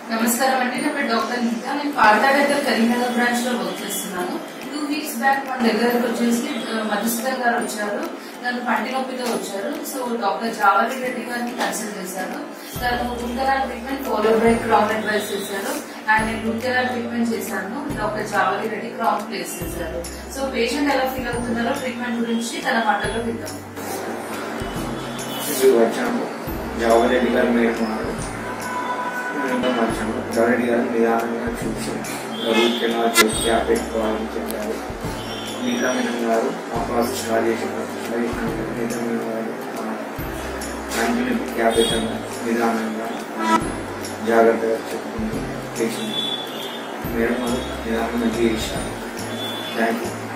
నమస్కారం అండి నా పేరు డాక్టర్ నీత నేను పార్థా దగ్గర కరీంనగర్ బ్రాంచ్ లో వర్క్ చేస్తున్నాను టూ వీక్స్ బ్యాక్ మన దగ్గరకు వచ్చేసి ఆ, మధుసూదన్ గారు వచ్చారు నన్ను పంటి నొప్పితో వచ్చారు సో డాక్టర్ జావలి రెడ్డి గారిని కన్సల్ట్ చేశారు తను root treatment follow by crown advise చేశారు అండ్ నేను రూట్ ట్రీట్మెంట్ చేశాను doctor Javali Reddy crown place చేశారు సో పేషెంట్ ఎలా ఫీల్ అవుతున్నారో ట్రీట్మెంట్ గురించి తన మాటలో విద్దాం ఇక్కడికి వచ్చాము జవహర్రెడ్డి గారు మీరు ఉన్నారు మేము వచ్చాము జవహర్రెడ్డి గారు నిదానంగా చూసి రూట్ కెనాల్ చేసి క్యాప్ పెట్టుకోవాలని చెప్పారు మిగతా మేడం గారు ఆ ప్రాసెస్ స్టార్ట్ చేసారు మిగతా మేడం గారు యాంకిల్ క్యాప్ పెట్టాము నిదానంగా జాగ్రత్తగా చెప్పుకుంటూ పేషెంట్ మేడం గారు నిదానంగా చేశారు థ్యాంక్ యూ